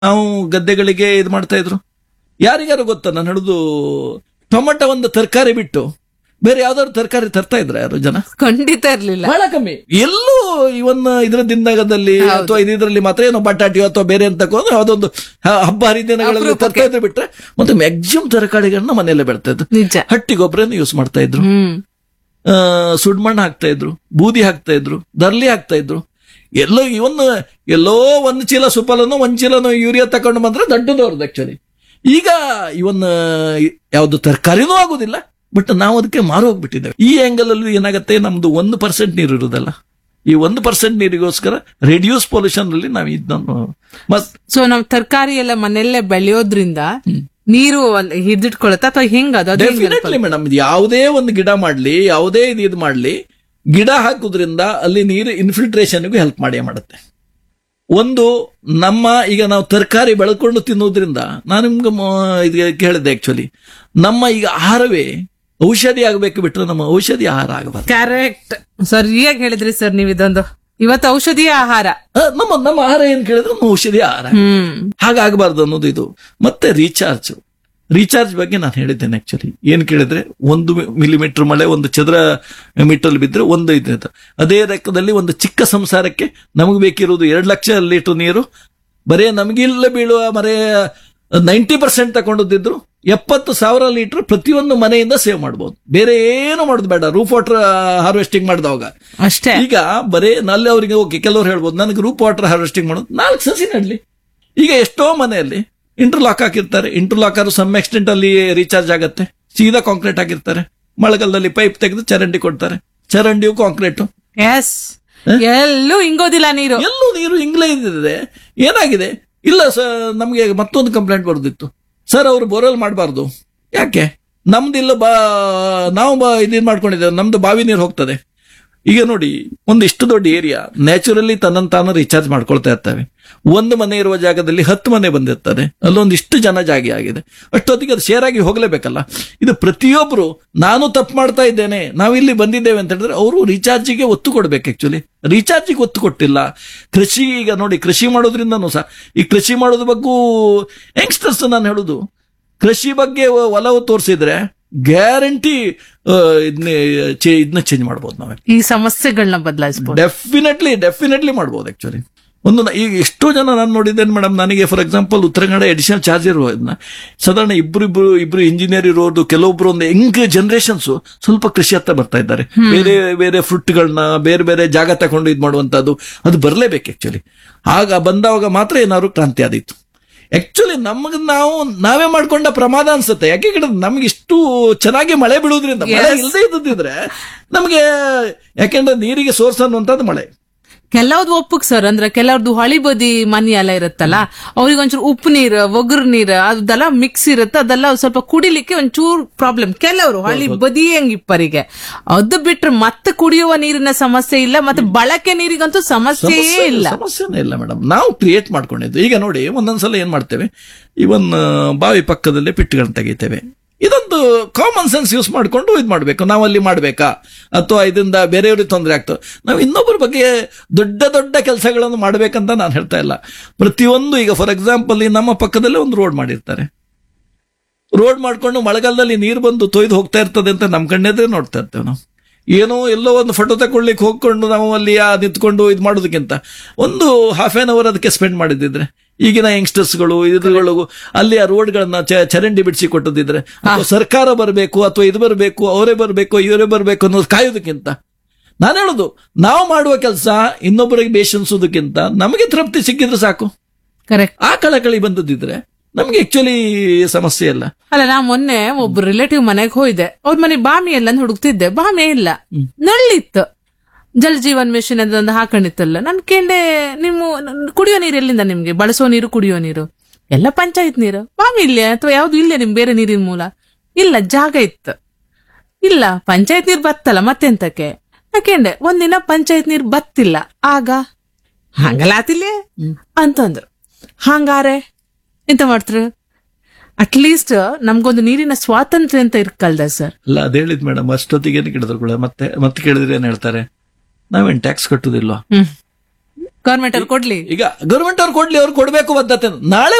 ನಾವು ಗದ್ದೆಗಳಿಗೆ ಇದು ಮಾಡ್ತಾ ಇದ್ರು ಯಾರಿಗಾರು ಗೊತ್ತಾ ನಾನು ಹೇಳುದು ಟೊಮೆಟೊ ಒಂದು ತರಕಾರಿ ಬಿಟ್ಟು ಬೇರೆ ಯಾವ್ದಾದ್ರು ತರಕಾರಿ ತರ್ತಾ ಇದ್ರ ಯಾರು ಜನ ಖಂಡಿತ ಇರ್ಲಿಲ್ಲ ಬಹಳ ಕಮ್ಮಿ ಎಲ್ಲೂ ಇವನ್ ಇದ್ರ ದಿನದಲ್ಲಿ ಅಥವಾ ಇದರಲ್ಲಿ ಮಾತ್ರ ಏನೋ ಬಟಾಟಿ ಅಥವಾ ಬೇರೆ ಅಂತ ತಗೊಂಡು ಯಾವ್ದೊಂದು ಹ- ಹಬ್ಬ ಹರಿದಿನಗಳಲ್ಲಿ ತರ್ತಾ ಇದ್ರೆ ಬಿಟ್ರೆ ಮತ್ತೆ ಮ್ಯಾಕ್ಸಿಮಮ್ ತರಕಾರಿಗಳನ್ನ ಮನೆಯಲ್ಲೇ ಬೆಳ್ತಾ ಇದ್ರು ನಿಜ ಹಟ್ಟಿ ಗೊಬ್ಬರನ ಯೂಸ್ ಮಾಡ್ತಾ ಇದ್ರು ಹ್ಮ್ ಆ, ಸುಡ್ಮಣ್ಣು ಹಾಕ್ತಾ ಇದ್ರು ಬೂದಿ ಹಾಕ್ತಾ ಇದ್ರು ದರ್ಲಿ ಹಾಕ್ತಾ ಇದ್ರು ಎಲ್ಲೋ ಇವನ್ ಎಲ್ಲೋ ಒಂದ್ ಚೀಲ ಸುಪಲನೋ ಒಂದ್ ಚೀಲನೋ ಯೂರಿಯಾ ತಕೊಂಡು ಬಂದ್ರೆ ದೊಡ್ಡದವ್ರದ್ದು ಆಕ್ಚುಲಿ ಈಗ ಇವನ್ ಯಾವ್ದು ತರಕಾರಿನೂ ಆಗುದಿಲ್ಲ ಬಟ್ ನಾವು ಅದಕ್ಕೆ ಮಾರು ಹೋಗ್ಬಿಟ್ಟಿದ್ದೇವೆ ಈ ಆಂಗಲ್ ಅಲ್ಲಿ ಏನಾಗುತ್ತೆ ನಮ್ದು ಒಂದು ಪರ್ಸೆಂಟ್ ನೀರು ಇರುದಲ್ಲ ಈ ಒಂದು ಪರ್ಸೆಂಟ್ ನೀರಿಗೋಸ್ಕರ ರೆಡ್ಯೂಸ್ ಪೊಲ್ಯೂಷನ್ ಅಲ್ಲಿ ನಾವು ಇದನ್ನು ಮತ್ ಸೊ ನಾವ್ ತರಕಾರಿ ಎಲ್ಲ ಮನೆಯಲ್ಲೇ ಬೆಳೆಯೋದ್ರಿಂದ ನೀರು ಒಂದ್ ಹಿಡಿದಿಟ್ಕೊಳತ್ತ ಅಥವಾ ಹೆಂಗ ಅದು ಅದು ಹೆಂಗ್ ಡೆಫಿನೆಟ್ಲಿ ಮೇಡಮ್ ಯಾವುದೇ ಒಂದು ಗಿಡ ಮಾಡ್ಲಿ ಯಾವುದೇ ಇದು ಇದು ಮಾಡ್ಲಿ ಗಿಡ ಹಾಕುದ್ರಿಂದ ಅಲ್ಲಿ ನೀರು ಇನ್ಫಿಲ್ಟ್ರೇಷನ್ಗೂ ಹೆಲ್ಪ್ ಮಾಡೇ ಮಾಡುತ್ತೆ ಒಂದು ನಮ್ಮ ಈಗ ನಾವು ತರಕಾರಿ ಬೆಳ್ಕೊಂಡು ತಿನ್ನೋದ್ರಿಂದ ನಾನು ನಿಮ್ಗೆ ಮ- ಇದು ಕೇಳಿದ್ದೆ ಆಕ್ಚುಲಿ ನಮ್ಮ ಈಗ ಆಹಾರವೇ ಔಷಧಿ ಆಗಬೇಕು ಬಿಟ್ರೆ ನಮ್ಮ ಔಷಧಿ ಆಹಾರ ಆಗಬಾರ್ದು ಕರೆಕ್ಟ್ ಸರಿಯಾಗಿ ಹೇಳಿದ್ರಿ ಸರ್ ನೀವು ಇದೊಂದು ಇವತ್ತು ಔಷಧಿಯ ಆಹಾರ ಆ, ನಮ್ಮ ನಮ್ಮ ಆಹಾರ ಏನ್ ಕೇಳಿದ್ರೆ ನಮ್ಮ ಔಷಧಿ ಆಹಾರ ಹ್ಮ್ ಹಾಗಾಗಬಾರ್ದು ಅನ್ನೋದು ಇದು ಮತ್ತೆ ರೀಚಾರ್ಜ್ ರೀಚಾರ್ಜ್ ಬಗ್ಗೆ ನಾನು ಹೇಳಿದ್ದೇನೆ ಆಕ್ಚುಲಿ ಏನ್ ಕೇಳಿದ್ರೆ ಒಂದು ಮಿಲಿಮೀಟರ್ ಮಳೆ ಒಂದು ಚದರ ಮೀಟರ್ ಬಿದ್ರೆ ಒಂದು ಇದು ಅಂತ. ಅದೇ ಲೆಕ್ಕದಲ್ಲಿ ಒಂದು ಚಿಕ್ಕ ಸಂಸಾರಕ್ಕೆ ನಮಗೆ ಬೇಕಿರುವುದು ಎರಡು ಲಕ್ಷ ಲೀಟರ್ ನೀರು ಬರೇ ನಮಗಿಲ್ಲ ಬೀಳುವ ಮರೆ ನೈಂಟಿ ಪರ್ಸೆಂಟ್ ತಗೊಂಡಿದ್ರು ಎಪ್ಪತ್ತು ಸಾವಿರ ಲೀಟರ್ ಪ್ರತಿಯೊಂದು ಮನೆಯಿಂದ ಸೇವ್ ಮಾಡಬಹುದು ಬೇರೆ ಏನು ಮಾಡೋದು ಬೇಡ ರೂಫ್ ವಾಟರ್ ಹಾರ್ವೆಸ್ಟಿಂಗ್ ಮಾಡಿದವಾಗ ಅಷ್ಟೇ ಈಗ ಬರೇ ನಲ್ಲಿ ಅವರಿಗೆ ಓಕೆ ಕೆಲವರು ಹೇಳ್ಬೋದು ನನಗೆ ರೂಪ್ ವಾಟರ್ ಹಾರ್ವೆಸ್ಟಿಂಗ್ ಮಾಡೋದು ನಾಲ್ಕು ಸಸಿ ನಡ್ಲಿ ಈಗ ಎಷ್ಟೋ ಮನೆಯಲ್ಲಿ ಇಂಟರ್ಲಾಕ್ ಹಾಕಿರ್ತಾರೆ ಇಂಟರ್ಲಾಕ್ ಆದ್ರೂ ಸಮ್ ಎಕ್ಸ್ಟೆಂಟ್ ಅಲ್ಲಿ ರೀಚಾರ್ಜ್ ಆಗತ್ತೆ ಸೀದಾ ಕಾಂಕ್ರೀಟ್ ಹಾಕಿರ್ತಾರೆ ಮಳೆಗಾಲದಲ್ಲಿ ಪೈಪ್ ತೆಗೆದು ಚರಂಡಿ ಕೊಡ್ತಾರೆ ಚರಂಡಿಯು ಕಾಂಕ್ರೀಟ್ ಎಸ್ ಎಲ್ಲೂ ಹಿಂಗೋದಿಲ್ಲ ನೀರು ಎಲ್ಲೂ ನೀರು ಇಂಗ್ಲೇ ಇದ್ದಿದೆ ಏನಾಗಿದೆ ಇಲ್ಲ ಸರ್ ನಮಗೆ ಮತ್ತೊಂದು ಕಂಪ್ಲೇಂಟ್ ಬರೆದಿತ್ತು ಸರ್ ಅವರು ಬೋರ್ವೆಲ್ ಮಾಡಬಾರ್ದು ಯಾಕೆ ನಮ್ದಿಲ್ಲ ಬಾ ನಾವು ಬಾ ಇದೇನ್ ಮಾಡ್ಕೊಂಡಿದ್ದೇವೆ ನಮ್ದು ಬಾವಿ ನೀರು ಹೋಗ್ತದೆ ಈಗ ನೋಡಿ ಒಂದು ಇಷ್ಟು ದೊಡ್ಡ ಏರಿಯಾ ನ್ಯಾಚುರಲಿ ತನ್ನನ್ನು ತಾನು ರೀಚಾರ್ಜ್ ಮಾಡ್ಕೊಳ್ತಾ ಇರ್ತವೆ ಒಂದು ಮನೆ ಇರುವ ಜಾಗದಲ್ಲಿ ಹತ್ತು ಮನೆ ಬಂದಿರ್ತದೆ ಅಲ್ಲೊಂದು ಇಷ್ಟು ಜನ ಜಾಗಿ ಆಗಿದೆ ಅಷ್ಟೊತ್ತಿಗೆ ಅದು ಶೇರ್ ಆಗಿ ಹೋಗಲೇಬೇಕಲ್ಲ ಇದು ಪ್ರತಿಯೊಬ್ರು ನಾನು ತಪ್ಪು ಮಾಡ್ತಾ ಇದ್ದೇನೆ ನಾವಿಲ್ಲಿ ಬಂದಿದ್ದೇವೆ ಅಂತ ಹೇಳಿದ್ರೆ ಅವರು ರೀಚಾರ್ಜಿಗೆ ಒತ್ತು ಕೊಡ್ಬೇಕು ಆಕ್ಚುಲಿ ರೀಚಾರ್ಜಿಗೆ ಒತ್ತು ಕೊಟ್ಟಿಲ್ಲ ಕೃಷಿ ಈಗ ನೋಡಿ ಕೃಷಿ ಮಾಡೋದ್ರಿಂದನೂ ಸಹ ಈ ಕೃಷಿ ಮಾಡೋದ್ರ ಬಗ್ಗೂ ಯಂಗ್ಸ್ಟರ್ಸ್ ನಾನು ಹೇಳುದು ಕೃಷಿ ಬಗ್ಗೆ ಒ- ಒಲವು ತೋರಿಸಿದ್ರೆ ಗ್ಯಾರಂಟಿ ಇದನ್ನ ಇದನ್ನ ಚೇಂಜ್ ಮಾಡ್ಬೋದು ನಾವೇ ಈ ಸಮಸ್ಯೆಗಳನ್ನ ಬದಲಾಯಿಸಬಹುದು ಡೆಫಿನೆಟ್ಲಿ ಡೆಫಿನೆಟ್ಲಿ ಮಾಡ್ಬೋದು ಆಕ್ಚುಲಿ ಒಂದು ನ- ಈಗ ಎಷ್ಟೋ ಜನ ನಾನು ನೋಡಿದ್ದೇನೆ ಮೇಡಮ್ ನನಗೆ ಫಾರ್ ಎಕ್ಸಾಂಪಲ್ ಉತ್ತರ ಕನ್ನಡ ಎಡಿಷನಲ್ ಚಾರ್ಜ್ ಇರೋದನ್ನ ಸಾಧಾರಣ ಇಬ್ರು ಇಬ್ರು ಇಬ್ರು ಇಂಜಿನಿಯರ್ ಇರೋದು ಕೆಲವೊಬ್ರು ಒಂದು ಯಂಗ್ ಜನರೇಷನ್ಸ್ ಸ್ವಲ್ಪ ಕೃಷಿ ಹತ್ತ ಬರ್ತಾ ಇದ್ದಾರೆ ಬೇರೆ ಬೇರೆ ಫ್ರೂಟ್ಗಳನ್ನ ಬೇರೆ ಬೇರೆ ಜಾಗ ತಗೊಂಡು ಇದು ಮಾಡುವಂತದ್ದು ಅದು ಬರಲೇಬೇಕು ಆಕ್ಚುಲಿ ಆಗ ಬಂದವಾಗ ಮಾತ್ರ ಏನಾದ್ರು ಕ್ರಾಂತಿ ಆದಿತ್ತು ಆಕ್ಚುಲಿ ನಮಗೆ ನಾವು ನಾವೇ ಮಾಡ್ಕೊಂಡ ಪ್ರಮಾದ ಅನ್ಸುತ್ತೆ ಯಾಕೆ ಕೇಳಿದ್ರೆ ನಮ್ಗೆ ಇಷ್ಟು ಚೆನ್ನಾಗಿ ಮಳೆ ಬೀಳುವುದ್ರಿಂದ ಮಳೆ Yes. ಇಲ್ಲದೆ ಇದ್ದಿದ್ರೆ ನಮಗೆ ಯಾಕೆಂದ್ರೆ ನೀರಿಗೆ ಸೋರ್ಸ್ ಅನ್ನುವಂಥದ್ದು ಮಳೆ ಕೆಲವ್ದು ಒಪ್ಪಕ್ ಸರ್ ಅಂದ್ರೆ ಕೆಲವ್ರದ್ದು ಹೊಳಿ ಬದಿ ಮನಿ ಎಲ್ಲ ಇರುತ್ತಲ್ಲ ಅವ್ರಿಗೆ ಒಂಚೂರು ಉಪ್ಪು ನೀರು ಒಗರು ನೀರು ಅದೆಲ್ಲ ಮಿಕ್ಸ್ ಇರುತ್ತೆ ಅದೆಲ್ಲ ಸ್ವಲ್ಪ ಕುಡಿಲಿಕ್ಕೆ ಒಂಚೂರು ಪ್ರಾಬ್ಲಮ್ ಕೆಲವರು ಹೊಳಿ ಬದಿ ಹೆಂಗಿಪ್ಪರಿಗೆ ಅದು ಬಿಟ್ರೆ ಮತ್ತೆ ಕುಡಿಯುವ ನೀರಿನ ಸಮಸ್ಯೆ ಇಲ್ಲ ಮತ್ತೆ ಬಳಕೆ ನೀರಿಗಂತೂ ಸಮಸ್ಯೆಯೇ ಇಲ್ಲ ಸಮಸ್ಯೆನೇ ಇಲ್ಲ ಮೇಡಮ್ ನಾವು ಕ್ರಿಯೇಟ್ ಮಾಡ್ಕೊಂಡಿದ್ದು ಈಗ ನೋಡಿ ಒಂದೊಂದ್ಸಲ ಏನ್ ಮಾಡ್ತೇವೆ ಇವನ್ ಬಾವಿ ಪಕ್ಕದಲ್ಲೇ ಪಿಟ್ಟುಗಳನ್ನ ತೆಗಿತೇವೆ ಇದೊಂದು ಕಾಮನ್ ಸೆನ್ಸ್ ಯೂಸ್ ಮಾಡ್ಕೊಂಡು ಇದು ಮಾಡ್ಬೇಕು ನಾವು ಅಲ್ಲಿ ಮಾಡ್ಬೇಕಾ ಅಥವಾ ಇದರಿಂದ ಬೇರೆಯವ್ರಿಗೆ ತೊಂದರೆ ಆಗ್ತದೆ ನಾವು ಇನ್ನೊಬ್ಬರ ಬಗ್ಗೆ ದೊಡ್ಡ ದೊಡ್ಡ ಕೆಲಸಗಳನ್ನು ಮಾಡ್ಬೇಕಂತ ನಾನು ಹೇಳ್ತಾ ಇಲ್ಲ ಪ್ರತಿಯೊಂದು ಈಗ ಫಾರ್ ಎಕ್ಸಾಂಪಲ್ ನಮ್ಮ ಪಕ್ಕದಲ್ಲೇ ಒಂದು ರೋಡ್ ಮಾಡಿರ್ತಾರೆ ರೋಡ್ ಮಾಡ್ಕೊಂಡು ಮಳೆಗಾಲದಲ್ಲಿ ನೀರು ಬಂದು ತೊಯ್ದು ಹೋಗ್ತಾ ಇರ್ತದೆ ಅಂತ ನಮ್ ಕಣ್ಣೆದ್ರೆ ನೋಡ್ತಾ ಇರ್ತೇವೆ ನಾವು ಏನೋ ಎಲ್ಲೋ ಒಂದು ಫೋಟೋ ತಗೊಳ್ಳಿಕ್ಕೆ ಹೋಗ್ಕೊಂಡು ನಾವು ಅಲ್ಲಿ ಆ ನಿಂತ್ಕೊಂಡು ಇದು ಮಾಡೋದಕ್ಕಿಂತ ಒಂದು ಹಾಫ್ ಆನ್ ಅವರ್ ಅದಕ್ಕೆ ಸ್ಪೆಂಡ್ ಮಾಡಿದ್ರೆ ಈಗಿನ ಯಂಗ್ಸ್ಟರ್ಸ್ಗಳು ಇದುಗಳು ಅಲ್ಲಿ ಆ ರೋಡ್ಗಳನ್ನ ಚ- ಚರಂಡಿ ಬಿಡಿಸಿ ಕೊಟ್ಟದಿದ್ರೆ ಅಥವಾ ಸರ್ಕಾರ ಬರಬೇಕು ಅಥವಾ ಇದು ಬರಬೇಕು ಅವರೇ ಬರಬೇಕು ಇವರೇ ಬರಬೇಕು ಅನ್ನೋದು ಕಾಯೋದಕ್ಕಿಂತ ನಾನು ಹೇಳುದು ನಾವು ಮಾಡುವ ಕೆಲಸ ಇನ್ನೊಬ್ಬರಿಗೆ ಬೇಷನ್ಸೋದಕ್ಕಿಂತ ನಮಗೆ ತೃಪ್ತಿ ಸಿಕ್ಕಿದ್ರೆ ಸಾಕು ಕರೆಕ್ಟ್ ಆ ಕಳಕಳಿ ಬಂದದಿದ್ರೆ ನಮ್ಗೆ ಆಕ್ಚುಲಿ ಸಮಸ್ಯೆ ಇಲ್ಲ ಅಲ್ಲ ನಾ ಮೊನ್ನೆ ಒಬ್ಬ ರಿಲೇಟಿವ್ ಮನೆಗೆ ಹೋಯ್ದೆ ಅವ್ರ ಮನೆ ಬಾಮಿ ಎಲ್ಲ ಹುಡುಕ್ತಿದ್ದೆ ಬಾಮಿ ಇಲ್ಲ ನಳ್ಳಿತ್ತು ಜಲ್ ಜೀವನ್ ಮಿಷನ್ ಅದೊಂದು ಹಾಕೊಂಡಿತ್ತಲ್ಲ ನನ್ ಕೇಂಡೆ ನಿಮ್ಮ ಕುಡಿಯೋ ನೀರು ಎಲ್ಲಿಂದ ನಿಮ್ಗೆ ಬಳಸೋ ನೀರು ಕುಡಿಯೋ ನೀರು ಎಲ್ಲ ಪಂಚಾಯತ್ ನೀರು ಬಾಮಿ ಇಲ್ಲೇ ಅಥವಾ ಯಾವ್ದು ಇಲ್ಲೇ ನಿಮ್ ಬೇರೆ ನೀರಿನ ಮೂಲ ಇಲ್ಲ ಜಾಗ ಇತ್ತು ಇಲ್ಲ ಪಂಚಾಯತ್ ನೀರ್ ಬತ್ತಲ್ಲ ಮತ್ತೆಂತಕ್ಕೆ ಯಾಕೆಂಡೆ ಒಂದಿನ ಪಂಚಾಯತ್ ನೀರ್ ಬತ್ತಿಲ್ಲ ಆಗ ಹಂಗಲಾತಿಲ್ಲ ಅಂತಂದ್ರು ಹಂಗಾರೆ ಎಂತ ಮಾಡ್ತಾರೆ ಅಟ್ಲೀಸ್ಟ್ ನಮ್ಗೊಂದು ನೀರಿನ ಸ್ವಾತಂತ್ರ್ಯ ಅಂತ ಇರ್ಕಲ್ದ ಸರ್ ಅಲ್ಲ ಅದ್ ಹೇಳಿದ್ ಮೇಡಮ್ ಅಷ್ಟೊತ್ತಿಗೆ ಏನು ಕೇಳಿದ್ರು ಕೂಡ ಮತ್ತೆ ಮತ್ತೆ ಕೇಳಿದ್ರೆ ಏನ್ ಹೇಳ್ತಾರೆ ನಾವೇನ್ ಟ್ಯಾಕ್ಸ್ ಕಟ್ಟುದಿಲ್ವಾ ಹ್ಮ್ ಗೌರ್ಮೆಂಟ್ ಅವ್ರು ಕೊಡ್ಲಿ ಈಗ ಗೌರ್ಮೆಂಟ್ ಅವ್ರು ಕೊಡ್ಲಿ ಅವ್ರು ಕೊಡ್ಬೇಕು ಬದ್ಧತೆ ನಾಳೆ